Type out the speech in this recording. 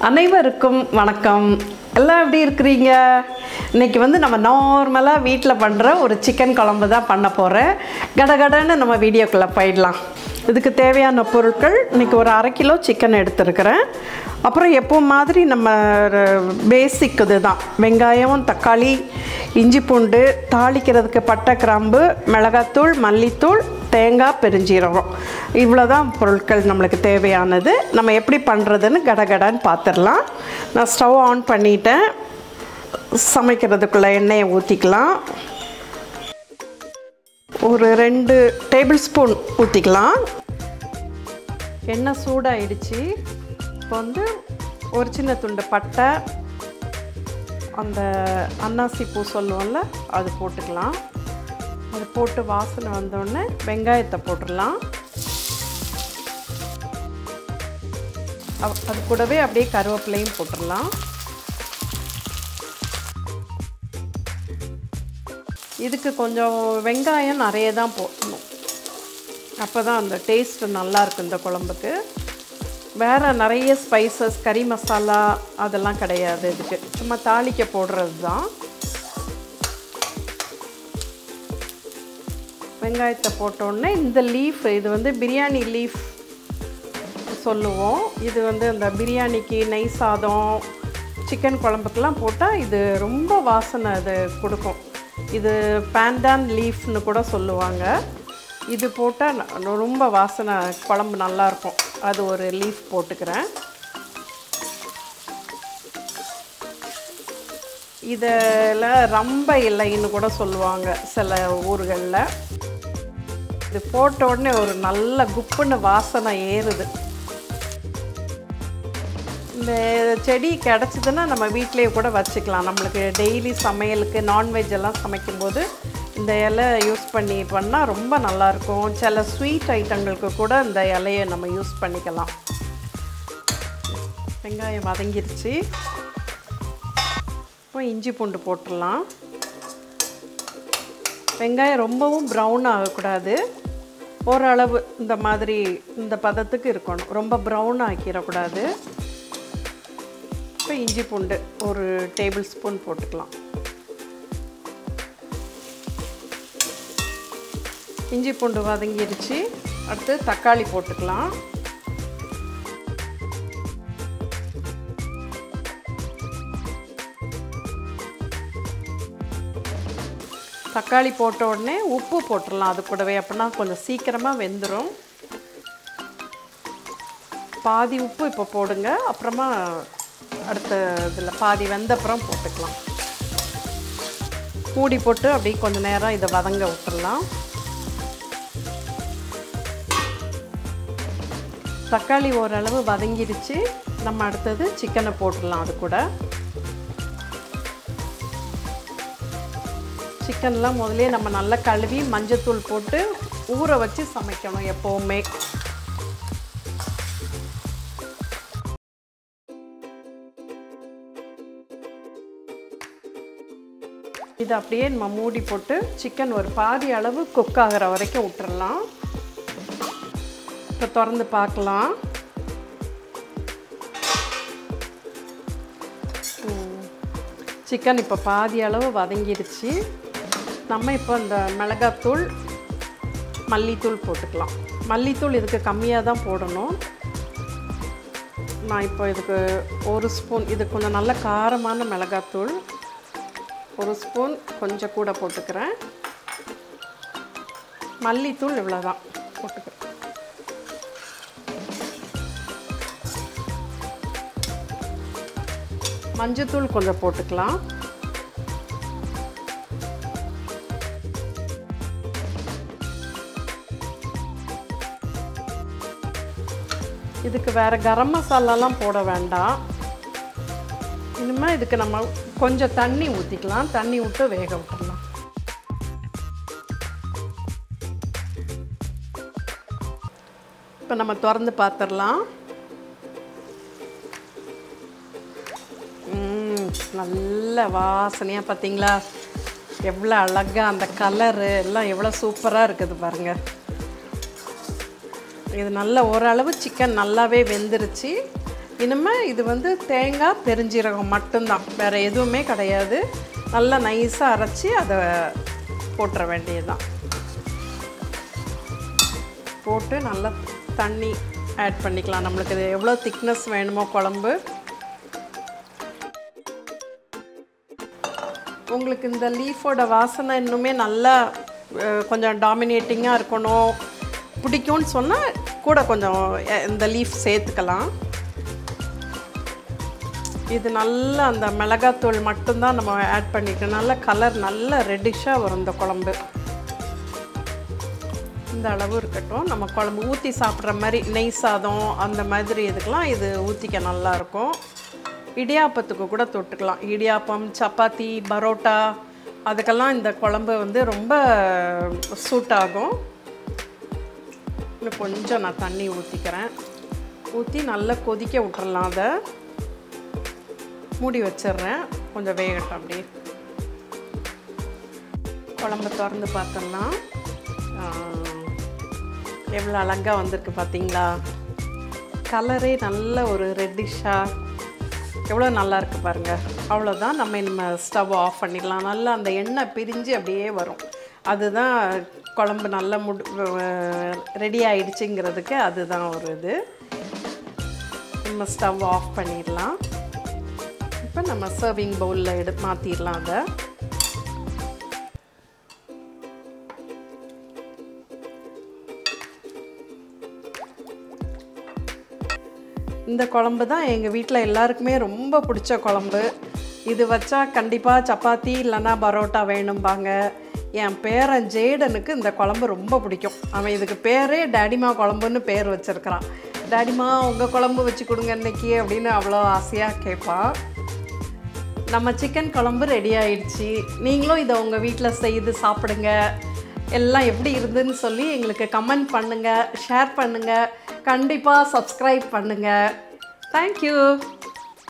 அனைவருக்கும் வணக்கம் எல்லாம் எப்படி இருக்கிறீங்க இன்னைக்கு வந்து நம்ம நார்மலாக வீட்டில் பண்ணுற ஒரு சிக்கன் குழம்பு தான் பண்ண போகிறேன் கடகடன்னு நம்ம வீடியோக்குள்ளே போயிடலாம் இதுக்கு தேவையான பொருட்கள் இன்றைக்கி ஒரு அரை கிலோ சிக்கன் எடுத்துருக்கிறேன் அப்புறம் எப்போ மாதிரி நம்ம பேசிக் இது தான் வெங்காயம் தக்காளி இஞ்சி பூண்டு தாளிக்கிறதுக்கு பட்டை கிராம்பு மிளகாத்தூள் மல்லித்தூள் தேங்காய் பெருஞ்சீரகம் இவ்வளோ தான் பொருட்கள் நம்மளுக்கு தேவையானது நம்ம எப்படி பண்ணுறதுன்னு கடகடன்னு பார்த்துடலாம் நான் ஸ்டவ் ஆன் பண்ணிட்டேன் சமைக்கிறதுக்குள்ளே எண்ணெயை ஊற்றிக்கலாம் ஒரு ரெண்டு டேபிள் ஸ்பூன் ஊற்றிக்கலாம் எண்ணெய் சூடாயிடுச்சு இப்போ வந்து ஒரு சின்ன துண்டு பட்டை அந்த அன்னாசி பூ சொல்லுவோம்ல அது போட்டுக்கலாம் அது போட்டு வாசனை வந்தோடனே வெங்காயத்தை போட்டுடலாம் அவ்- அது கூடவே அப்படியே கருவேப்பிலையும் போட்டுடலாம் இதுக்கு கொஞ்சம் வெங்காயம் நிறைய தான் போடணும் அப்போ தான் அந்த டேஸ்ட் நல்லாயிருக்கும் இந்த குழம்புக்கு வேறு நிறைய ஸ்பைசஸ் கறி மசாலா அதெல்லாம் கிடையாது இதுக்கு சும்மா தாளிக்க போடுறது தான் வெங்காயத்தை போட்டோடனே இந்த லீஃப் இது வந்து பிரியாணி லீஃப் சொல்லுவோம் இது வந்து அந்த பிரியாணிக்கு நெய் சாதம் சிக்கன் குழம்புக்கெல்லாம் போட்டால் இது ரொம்ப வாசனை அது கொடுக்கும் இது பேண்டான் லீஃப்னு கூட சொல்லுவாங்க இது போட்டால் ந- ரொம்ப வாசனை குழம்பு நல்லாயிருக்கும் அது ஒரு லீஃப் போட்டுக்கிறேன் இதில் ரம்ப இலைன்னு கூட சொல்லுவாங்க சில ஊர்களில் இது போட்ட உடனே ஒரு நல்ல குப்புன்னு வாசனை ஏறுது இந்த செடி கிடச்சிதுன்னா நம்ம வீட்டிலேயே கூட வச்சுக்கலாம் நம்மளுக்கு டெய்லி சமையலுக்கு நான்வெஜ் எல்லாம் சமைக்கும்போது இந்த இலை யூஸ் பண்ணி பண்ணால் ரொம்ப நல்லாயிருக்கும் சில ஸ்வீட் ஐட்டங்களுக்கு கூட இந்த இலையை நம்ம யூஸ் பண்ணிக்கலாம் வெங்காயம் வதங்கிருச்சு இப்போ இஞ்சி பூண்டு போட்டுடலாம் வெங்காயம் ரொம்பவும் ப்ரௌன் ஆகக்கூடாது ஓரளவு இந்த மாதிரி இந்த பதத்துக்கு இருக்கணும் ரொம்ப ப்ரௌன் ஆக்கிடக்கூடாது இப்போ இஞ்சி பூண்டு ஒரு டேபிள் ஸ்பூன் போட்டுக்கலாம் இஞ்சி பூண்டு வதங்கிருச்சு அடுத்து தக்காளி போட்டுக்கலாம் தக்காளி போட்ட உடனே உப்பு போட்டுடலாம் அது கூடவே அப்படின்னா கொஞ்சம் சீக்கிரமாக வெந்துடும் பாதி உப்பு இப்போ போடுங்க அப்புறமா அடுத்த இதில் பாதி வெந்த அப்புறம் போட்டுக்கலாம் மூடி போட்டு அப்படியே கொஞ்ச நேரம் இதை வதங்க விட்டுடலாம் தக்காளி ஓரளவு வதங்கிடுச்சு நம்ம அடுத்தது சிக்கனை போட்டுடலாம் அது கூட சிக்கன்லாம் முதல்லயே நம்ம நல்லா கழுவி மஞ்சத்தூள் போட்டு ஊற வச்சு சமைக்கணும் எப்போவுமே இது அப்படியே நம்ம மூடி போட்டு சிக்கன் ஒரு பாதி அளவு குக் ஆகிற வரைக்கும் விட்டுறலாம் இப்போ திறந்து பார்க்கலாம் சிக்கன் இப்போ பாதி அளவு வதங்கிடுச்சு நம்ம இப்போ இந்த மிளகாத்தூள் மல்லித்தூள் போட்டுக்கலாம் மல்லித்தூள் இதுக்கு கம்மியாக தான் போடணும் நான் இப்போ இதுக்கு ஒரு ஸ்பூன் இது கொஞ்சம் நல்ல காரமான மிளகாத்தூள் ஒரு ஸ்பூன் கொஞ்சம் கூட போட்டுக்கிறேன் மல்லித்தூள் இவ்வளோதான் போட்டுக்கிறேன் மஞ்சத்தூள் கொஞ்சம் போட்டுக்கலாம் இதுக்கு வேறு கரம் மசாலாலாம் போட வேண்டாம் இனிமேல் இதுக்கு நம்ம கொஞ்சம் தண்ணி ஊற்றிக்கலாம் தண்ணி விட்டு வேக விட்டுடலாம் இப்போ நம்ம திறந்து பார்த்துடலாம் ம், நல்ல வாசனையாக பார்த்தீங்களா எவ்வளோ அழகாக அந்த கலரு எல்லாம் எவ்வளோ சூப்பராக இருக்குது பாருங்கள் இது நல்ல ஓரளவு சிக்கன் நல்லாவே வெந்துருச்சு இனிமேல் இது வந்து தேங்காய் பெருஞ்சீரகம் மட்டும்தான் வேறு எதுவுமே கிடையாது நல்லா நைஸாக அரைச்சி அதை போட்டுற வேண்டியதுதான் போட்டு நல்லா தண்ணி ஆட் பண்ணிக்கலாம் நம்மளுக்கு இது எவ்வளோ திக்னஸ் வேணுமோ குழம்பு உங்களுக்கு இந்த லீஃபோட வாசனை இன்னுமே நல்லா அஹ், கொஞ்சம் டாமினேட்டிங்காக இருக்கணும் பிடிக்கும்னு சொன்னால் கூட கொஞ்சம் அஹ், இந்த லீஃப் சேர்த்துக்கலாம் இது நல்லா அந்த மிளகாத்தூள் மட்டும்தான் நம்ம ஆட் பண்ணிக்கணும் நல்ல கலர் நல்ல ரெட்டிஷாக வரும் இந்த குழம்பு இந்த அளவு இருக்கட்டும் நம்ம குழம்பு ஊற்றி சாப்பிட்ற மாதிரி நெய் சாதம் அந்த மாதிரி இதுக்கெலாம் இது ஊற்றிக்க நல்லாயிருக்கும் இடியாப்பத்துக்கு கூட தொட்டுக்கலாம் இடியாப்பம் சப்பாத்தி பரோட்டா அதுக்கெல்லாம் இந்த குழம்பு வந்து ரொம்ப சூட் ஆகும் இன்னும் கொஞ்சம் நான் தண்ணி ஊற்றிக்கிறேன் ஊற்றி நல்லா கொதிக்க விட்டுறலாம் அதை மூடி வச்சிடுறேன் கொஞ்சம் வேகட்டும் அப்படியே குழம்பு திறந்து பார்த்தோம்னா எவ்வளோ அழகாக வந்திருக்கு பார்த்தீங்களா கலரே நல்ல ஒரு ரெட்டிஷாக எவ்வளோ நல்லா இருக்கு பாருங்கள் அவ்வளோதான் நம்ம நம்ம ஸ்டவ் ஆஃப் பண்ணிடலாம் நல்லா அந்த எண்ணெய் பிரிஞ்சு அப்படியே வரும் அதுதான் குழம்பு நல்லா முடி ரெடி ஆயிடுச்சுங்கிறதுக்கு அதுதான் ஒரு இது நம்ம ஸ்டவ் ஆஃப் பண்ணிடலாம் இப்போ நம்ம சர்விங் பவுலில் எடு மாற்றிடலாம் அதை இந்த குழம்பு தான் எங்கள் வீட்டில் எல்லாருக்குமே ரொம்ப பிடிச்ச குழம்பு இது வச்சா கண்டிப்பாக சப்பாத்தி இல்லைன்னா பரோட்டா வேணும்பாங்க என் பேரன் ஜேடனுக்கு இந்த குழம்பு ரொம்ப பிடிக்கும் அவன் இதுக்கு பேரே டேடிமா குழம்புன்னு பேர் வச்சுருக்கிறான் டேடிமா உங்கள் குழம்பு வச்சு கொடுங்க இன்னைக்கு அப்படின்னு அவ்வளோ ஆசையாக கேட்பான் நம்ம சிக்கன் குழம்பு ரெடி ஆயிடுச்சு நீங்களும் இதை உங்கள் வீட்டில் செய்து சாப்பிடுங்க எல்லாம் எப்படி இருந்துன்னு சொல்லி எங்களுக்கு கமெண்ட் பண்ணுங்கள் ஷேர் பண்ணுங்கள் கண்டிப்பாக சப்ஸ்கிரைப் பண்ணுங்கள் தேங்க்யூ